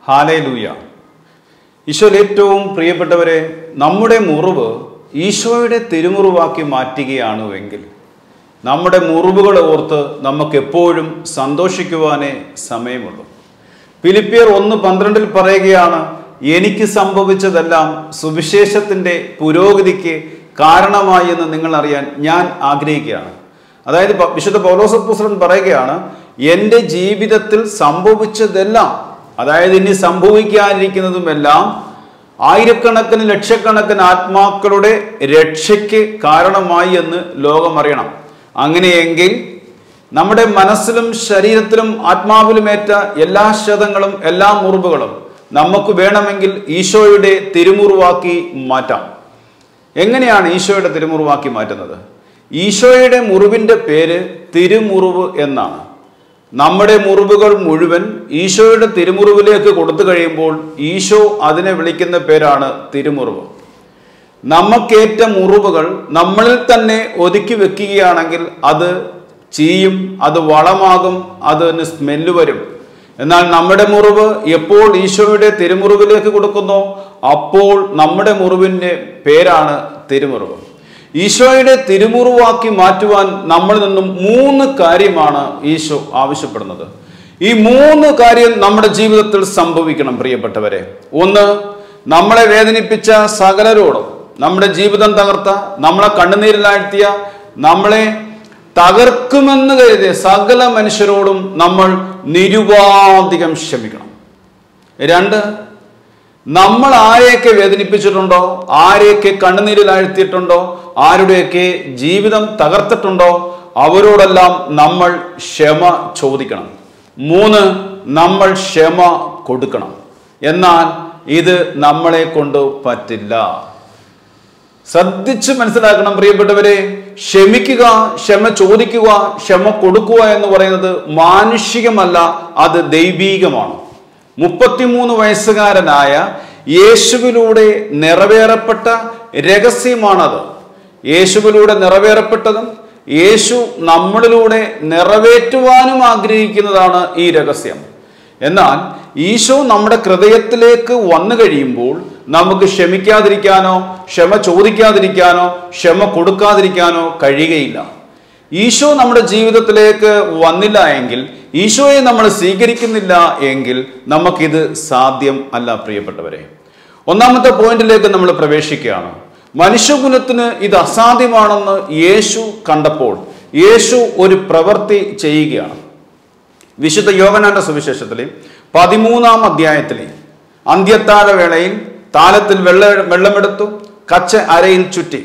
ഹാലേ ലൂയ ഈശോയിൽ ഏറ്റവും പ്രിയപ്പെട്ടവരെ നമ്മുടെ മുറിവ് ഈശോയുടെ തിരുമുറിവാക്കി മാറ്റുകയാണുവെങ്കിൽ നമ്മുടെ മുറിവുകൾ ഓർത്ത് നമുക്ക് എപ്പോഴും സന്തോഷിക്കുവാനേ സമയമുള്ളൂ ഫിലിപ്പിയർ ഒന്ന് പന്ത്രണ്ടിൽ പറയുകയാണ് എനിക്ക് സംഭവിച്ചതെല്ലാം സുവിശേഷത്തിൻ്റെ പുരോഗതിക്ക് കാരണമായി എന്ന് നിങ്ങൾ അറിയാൻ ഞാൻ ആഗ്രഹിക്കുകയാണ് അതായത് പ- വിശുദ്ധ പൗലോസപ്പുസ്ലൻ പറയുകയാണ് എൻ്റെ ജീവിതത്തിൽ സംഭവിച്ചതെല്ലാം അതായത് ഇനി സംഭവിക്കാനിരിക്കുന്നതുമെല്ലാം ആയിരക്കണക്കിന് ലക്ഷക്കണക്കിന് ആത്മാക്കളുടെ രക്ഷയ്ക്ക് കാരണമായി എന്ന് ലോകം അറിയണം അങ്ങനെയെങ്കിൽ നമ്മുടെ മനസ്സിലും ശരീരത്തിലും ആത്മാവിലുമേറ്റ എല്ലാ ക്ഷതങ്ങളും എല്ലാ മുറിവുകളും നമുക്ക് വേണമെങ്കിൽ ഈശോയുടെ തിരുമുറിവാക്കി മാറ്റാം എങ്ങനെയാണ് ഈശോയുടെ തിരുമുറിവാക്കി മാറ്റുന്നത് ഈശോയുടെ മുറിവിൻ്റെ പേര് തിരുമുറിവ് എന്നാണ് നമ്മുടെ മുറിവുകൾ മുഴുവൻ ഈശോയുടെ തിരുമുറിവിലേക്ക് കൊടുത്തു കഴിയുമ്പോൾ ഈശോ അതിനെ വിളിക്കുന്ന പേരാണ് തിരുമുറിവ് നമുക്കേറ്റ മുറിവുകൾ നമ്മളിൽ തന്നെ ഒതുക്കി വെക്കുകയാണെങ്കിൽ അത് ചീയും അത് വളമാകും അതിന് സ്മെല്ല് വരും എന്നാൽ നമ്മുടെ മുറിവ് എപ്പോൾ ഈശോയുടെ തിരുമുറിവിലേക്ക് കൊടുക്കുന്നോ അപ്പോൾ നമ്മുടെ മുറിവിൻ്റെ പേരാണ് തിരുമുറിവ് ഈശോയുടെ തിരുമുറിവാക്കി മാറ്റുവാൻ നമ്മളിൽ നിന്നും മൂന്ന് കാര്യമാണ് ഈശോ ആവശ്യപ്പെടുന്നത് ഈ മൂന്ന് കാര്യം നമ്മുടെ ജീവിതത്തിൽ സംഭവിക്കണം പ്രിയപ്പെട്ടവരെ ഒന്ന് നമ്മളെ വേദനിപ്പിച്ച സകലരോടും നമ്മുടെ ജീവിതം തകർത്ത നമ്മളെ കണ്ണുനീരിലാഴ്ത്തിയ നമ്മളെ തകർക്കുമെന്ന് കരുതിയ സകല മനുഷ്യരോടും നമ്മൾ നിരുപാധികം ക്ഷമിക്കണം രണ്ട് നമ്മൾ ആരെയൊക്കെ വേദനിപ്പിച്ചിട്ടുണ്ടോ ആരെയൊക്കെ കണ്ണുനീരിലാഴ്ത്തിയിട്ടുണ്ടോ ആരുടെയൊക്കെ ജീവിതം തകർത്തിട്ടുണ്ടോ അവരോടെല്ലാം നമ്മൾ ക്ഷമ ചോദിക്കണം മൂന്ന് നമ്മൾ ക്ഷമ കൊടുക്കണം എന്നാൽ ഇത് നമ്മളെ കൊണ്ട് പറ്റില്ല ശ്രദ്ധിച്ച് മനസ്സിലാക്കണം പ്രിയപ്പെട്ടവരെ ക്ഷമിക്കുക ക്ഷമ ചോദിക്കുക ക്ഷമ കൊടുക്കുക എന്ന് പറയുന്നത് മാനുഷികമല്ല അത് ദൈവീകമാണ് മുപ്പത്തിമൂന്ന് വയസ്സുകാരനായ യേശുവിലൂടെ നിറവേറപ്പെട്ട രഹസ്യമാണത് യേശുവിലൂടെ നിറവേറപ്പെട്ടതും യേശു നമ്മളിലൂടെ നിറവേറ്റുവാനും ആഗ്രഹിക്കുന്നതാണ് ഈ രഹസ്യം എന്നാൽ ഈശോ നമ്മുടെ ഹൃദയത്തിലേക്ക് വന്നു കഴിയുമ്പോൾ നമുക്ക് ക്ഷമിക്കാതിരിക്കാനോ ക്ഷമ ചോദിക്കാതിരിക്കാനോ ക്ഷമ കൊടുക്കാതിരിക്കാനോ കഴിയുകയില്ല ഈശോ നമ്മുടെ ജീവിതത്തിലേക്ക് വന്നില്ല എങ്കിൽ ഈശോയെ നമ്മൾ സ്വീകരിക്കുന്നില്ല എങ്കിൽ നമുക്കിത് സാധ്യം അല്ല പ്രിയപ്പെട്ടവരെ ഒന്നാമത്തെ പോയിന്റിലേക്ക് നമ്മൾ പ്രവേശിക്കുകയാണ് മനുഷ്യകുലത്തിന് ഇത് അസാധ്യമാണെന്ന് യേശു കണ്ടപ്പോൾ യേശു ഒരു പ്രവൃത്തി ചെയ്യുകയാണ് വിശുദ്ധ യോഗനാന്റെ സുവിശേഷത്തിലെ പതിമൂന്നാം അധ്യായത്തിലെ അന്ത്യത്താഴ വേളയിൽ താലത്തിൽ വെള്ള വെള്ളമെടുത്തു കച്ച അരയിൽ ചുറ്റി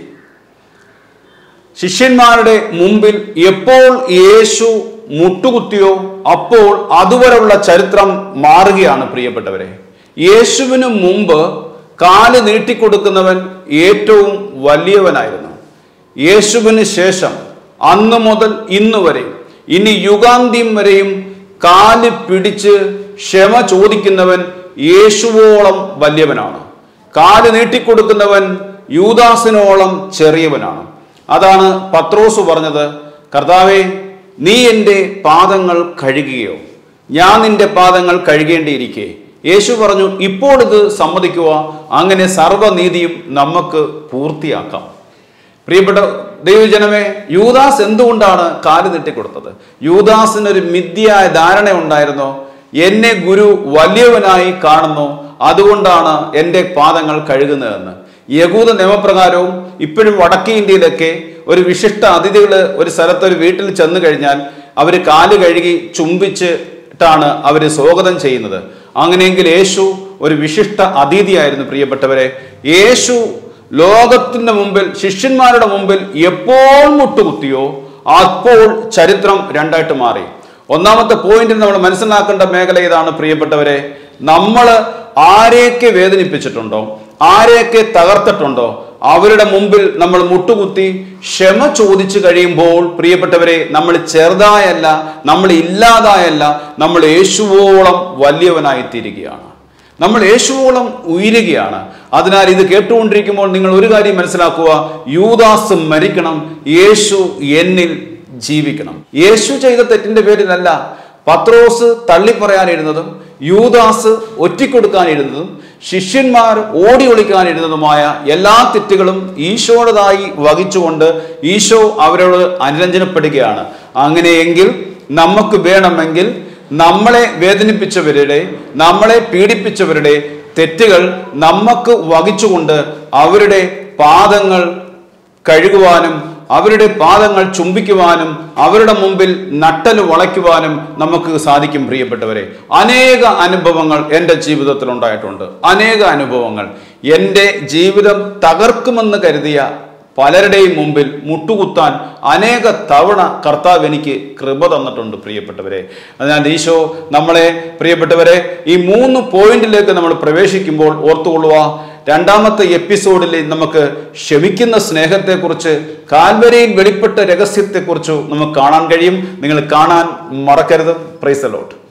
ശിഷ്യന്മാരുടെ മുമ്പിൽ എപ്പോൾ യേശു മുട്ടുകുത്തിയോ അപ്പോൾ അതുവരെയുള്ള ചരിത്രം മാറുകയാണ് പ്രിയപ്പെട്ടവരെ യേശുവിന് മുമ്പ് കാല് നീട്ടിക്കൊടുക്കുന്നവൻ ഏറ്റവും വലിയവനായിരുന്നു യേശുവിന് ശേഷം അന്ന് മുതൽ ഇന്ന് വരെ ഇനി യുഗാന്ത്യം വരെയും കാല് പിടിച്ച് ക്ഷമ ചോദിക്കുന്നവൻ യേശുവോളം വലിയവനാണ് കാല് നീട്ടിക്കൊടുക്കുന്നവൻ യൂദാസിനോളം ചെറിയവനാണ് അതാണ് പത്രോസ് പറഞ്ഞത് കർത്താവെ നീ എൻ്റെ പാദങ്ങൾ കഴുകുകയോ ഞാൻ നിന്റെ പാദങ്ങൾ കഴുകേണ്ടിയിരിക്കെ യേശു പറഞ്ഞു ഇപ്പോൾ ഇത് സമ്മതിക്കുക അങ്ങനെ സർവ്വനീതിയും നമുക്ക് പൂർത്തിയാക്കാം പ്രിയപ്പെട്ട ദൈവജനമേ യൂദാസ് എന്തുകൊണ്ടാണ് കാല് നീട്ടിക്കൊടുത്തത് യൂദാസിനൊരു മിഥ്യയായ ധാരണ ഉണ്ടായിരുന്നോ എന്നെ ഗുരു വലിയവനായി കാണുന്നു അതുകൊണ്ടാണ് എൻ്റെ പാദങ്ങൾ കഴുകുന്നതെന്ന് യകൂദ നിയമപ്രകാരവും ഇപ്പോഴും വടക്കേ ഇന്ത്യയിലൊക്കെ ഒരു വിശിഷ്ട അതിഥികൾ ഒരു സ്ഥലത്ത് ഒരു വീട്ടിൽ ചെന്ന് കഴിഞ്ഞാൽ അവർ കാല് കഴുകി ചുംബിച്ചിട്ടാണ് അവർ സ്വാഗതം ചെയ്യുന്നത് അങ്ങനെയെങ്കിൽ യേശു ഒരു വിശിഷ്ട അതിഥിയായിരുന്നു പ്രിയപ്പെട്ടവരെ യേശു ലോകത്തിന്റെ മുമ്പിൽ ശിഷ്യന്മാരുടെ മുമ്പിൽ എപ്പോൾ മുട്ടുകുത്തിയോ അപ്പോൾ ചരിത്രം രണ്ടായിട്ട് മാറി ഒന്നാമത്തെ പോയിന്റിൽ നമ്മൾ മനസ്സിലാക്കേണ്ട മേഖല ഇതാണ് പ്രിയപ്പെട്ടവരെ നമ്മൾ ആരെയൊക്കെ വേദനിപ്പിച്ചിട്ടുണ്ടോ ആരെയൊക്കെ തകർത്തിട്ടുണ്ടോ അവരുടെ മുമ്പിൽ നമ്മൾ മുട്ടുകുത്തി ക്ഷമ ചോദിച്ചു കഴിയുമ്പോൾ പ്രിയപ്പെട്ടവരെ നമ്മൾ ചെറുതായല്ല നമ്മൾ ഇല്ലാതായല്ല നമ്മൾ യേശുവോളം വലിയവനായി തീരുകയാണ് നമ്മൾ യേശുവോളം ഉയരുകയാണ് അതിനാൽ ഇത് കേട്ടുകൊണ്ടിരിക്കുമ്പോൾ നിങ്ങൾ ഒരു കാര്യം മനസ്സിലാക്കുക യൂദാസ് മരിക്കണം യേശു എന്നിൽ ജീവിക്കണം യേശു ചെയ്ത തെറ്റിന്റെ പേരിലല്ല പത്രോസ് തള്ളിപ്പറയാനിരുന്നതും യൂദാസ് ഒറ്റിക്കൊടുക്കാനിരുന്നതും ശിഷ്യന്മാർ ഓടി ഒളിക്കാനിരുന്നതുമായ എല്ലാ തെറ്റുകളും ഈശോയുടേതായി വഹിച്ചുകൊണ്ട് ഈശോ അവരോട് അനുരഞ്ജനപ്പെടുകയാണ് അങ്ങനെയെങ്കിൽ നമുക്ക് വേണമെങ്കിൽ നമ്മളെ വേദനിപ്പിച്ചവരുടെ നമ്മളെ പീഡിപ്പിച്ചവരുടെ തെറ്റുകൾ നമുക്ക് വഹിച്ചുകൊണ്ട് അവരുടെ പാദങ്ങൾ കഴുകുവാനും അവരുടെ പാദങ്ങൾ ചുംബിക്കുവാനും അവരുടെ മുമ്പിൽ നട്ടല് വളയ്ക്കുവാനും നമുക്ക് സാധിക്കും പ്രിയപ്പെട്ടവരെ അനേക അനുഭവങ്ങൾ എൻ്റെ ജീവിതത്തിൽ ഉണ്ടായിട്ടുണ്ട് അനേക അനുഭവങ്ങൾ എൻ്റെ ജീവിതം തകർക്കുമെന്ന് കരുതിയ പലരുടെയും മുമ്പിൽ മുട്ടുകുത്താൻ അനേക തവണ കർത്താവ് എനിക്ക് കൃപ തന്നിട്ടുണ്ട് പ്രിയപ്പെട്ടവരെ അതിനാൽ ഈശോ നമ്മളെ പ്രിയപ്പെട്ടവരെ ഈ മൂന്ന് പോയിന്റിലേക്ക് നമ്മൾ പ്രവേശിക്കുമ്പോൾ ഓർത്തുകൊള്ളുക രണ്ടാമത്തെ എപ്പിസോഡിൽ നമുക്ക് ക്ഷമിക്കുന്ന സ്നേഹത്തെക്കുറിച്ച് കാൽവരയിൽ വെളിപ്പെട്ട രഹസ്യത്തെക്കുറിച്ച് നമുക്ക് കാണാൻ കഴിയും നിങ്ങൾ കാണാൻ മറക്കരുത് പ്രൈസ് അലോട്ട്